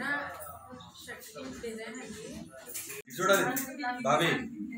చూడాలి బాబీ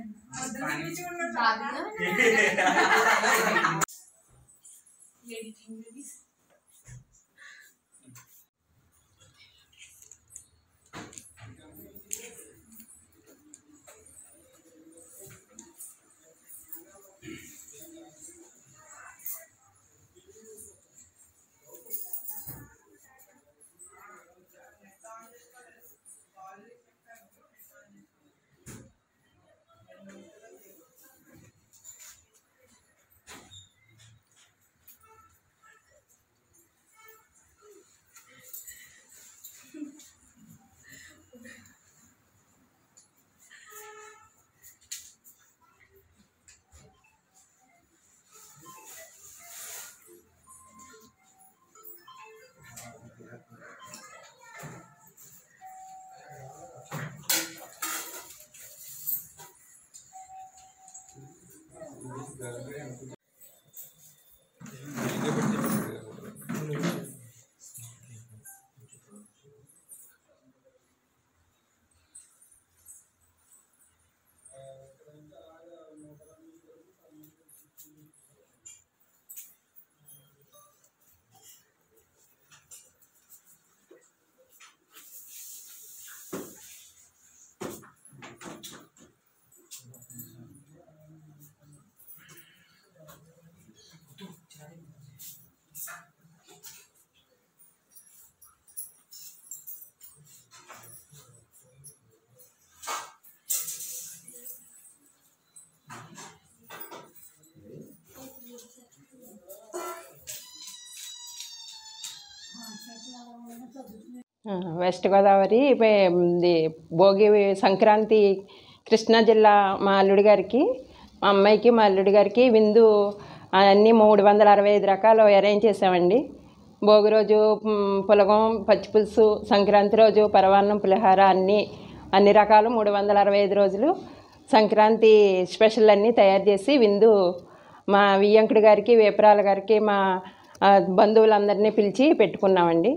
ఆ, west Godavari pay- ఇది భోగి సంక్రాంతి కృష్ణా జిల్లా మా అల్లుడి గారికి మా అమ్మాయికి మా అల్లుడి గారికి విందు అన్నీ మూడు వందల అరవై ఐదు రకాలు అరేంజ్ చేసామండి భోగి రోజు మ్, పులగం పచ్చి పులుసు సంక్రాంతి రోజు పరవాన్నం పులిహార అన్నీ అన్ని రకాలు మూడు వందల అరవై ఐదు రోజులు సంక్రాంతి స్పెషల్ అన్నీ తయారు చేసి విందు మా వియ్యంకుడి గారికి వేపరాల గారికి మా ఆ, బంధువులందరినీ పిలిచి పెట్టుకున్నామండి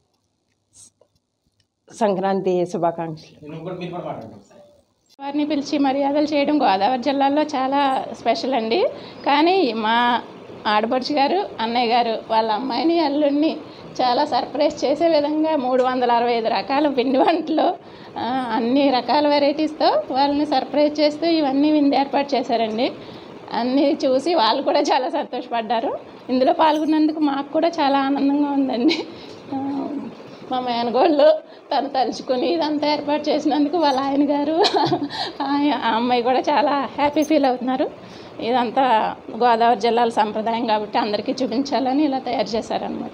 సంక్రాంతి శుభాకాంక్షలు వారిని పిలిచి మర్యాదలు చేయడం గోదావరి జిల్లాలో చాలా స్పెషల్ అండి కానీ మా ఆడపడుచు గారు అన్నయ్య గారు వాళ్ళ అమ్మాయిని అల్లుడిని చాలా సర్ప్రైజ్ చేసే విధంగా మూడు వందల అరవై ఐదు రకాల పిండి వంటలు ఆ, అన్ని రకాల వెరైటీస్తో వాళ్ళని సర్ప్రైజ్ చేస్తూ ఇవన్నీ విందు ఏర్పాటు చేశారండి అన్నీ చూసి వాళ్ళు కూడా చాలా సంతోషపడ్డారు ఇందులో పాల్గొన్నందుకు మాకు కూడా చాలా ఆనందంగా ఉందండి ఆ, మా మేనగోళ్ళు తను తలుచుకుని ఇదంతా ఏర్పాటు చేసినందుకు వాళ్ళ ఆయన గారు ఆయ- ఆ అమ్మాయి కూడా చాలా హ్యాపీ ఫీల్ అవుతున్నారు ఇదంతా గోదావరి జిల్లాల సంప్రదాయం కాబట్టి అందరికీ చూపించాలని ఇలా తయారు చేశారనమాట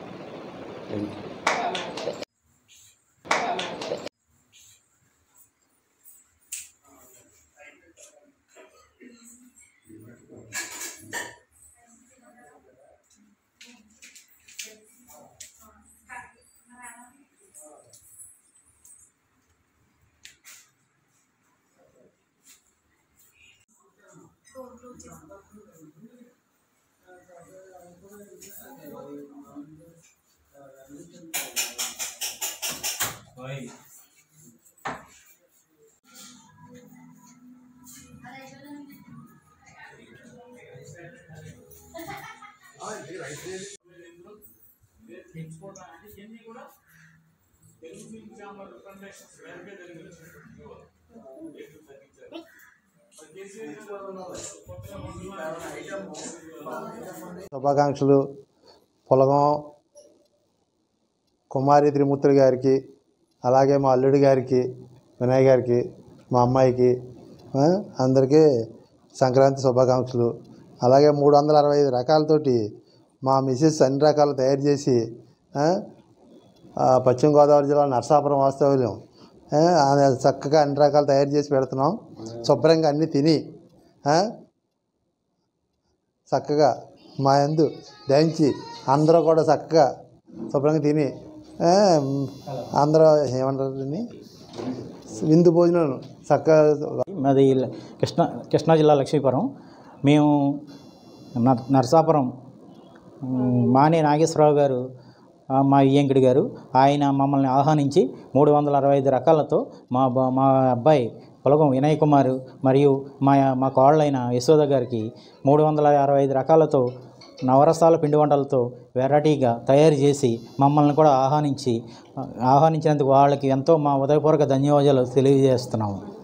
శుభాకాంక్షలు పొలగం కుమారి త్రిమూర్తులు గారికి అలాగే మా అల్లుడి గారికి వినయ్ గారికి మా అమ్మాయికి ఆ, అందరికీ సంక్రాంతి శుభాకాంక్షలు అలాగే మూడు వందల అరవై ఐదు రకాలతోటి మా మిసెస్ అన్ని రకాలు తయారు చేసి ఆ, ఆ, పశ్చిమ గోదావరి జిల్లా నరసాపురం వాస్తవ్యం ఆ, ఆమె చక్కగా అన్ని రకాలు తయారు చేసి పెడుతున్నాం శుభ్రంగా అన్నీ తిని ఆ, చక్కగా మా యందు దయించి అందరూ కూడా చక్కగా శుభ్రంగా తిని ఆ, అందరూ ఏమంటారు దీన్ని విందు భోజనం చక్కగా మాది కృష్ణా కృష్ణా జిల్లా లక్ష్మీపురం మేము న- నరసాపురం ఉమ్, మానే నాగేశ్వరరావు గారు ఆ, మా ఇయ్యంకుడి గారు ఆయన మమ్మల్ని ఆహ్వానించి మూడు వందల అరవై ఐదు రకాలతో మా బా- మా అబ్బాయి పొలగం వినయ్ కుమార్ మరియు మా మా కోళ్ళైన యశోద గారికి మూడు వందల అరవై ఐదు రకాలతో నవరసాల పిండి వంటలతో వెరైటీగా తయారు చేసి మమ్మల్ని కూడా ఆహ్వానించి ఆహ్వానించినందుకు వాళ్ళకి ఎంతో మా ఉదయపూర్వక ధన్యవాదాలు తెలియజేస్తున్నాము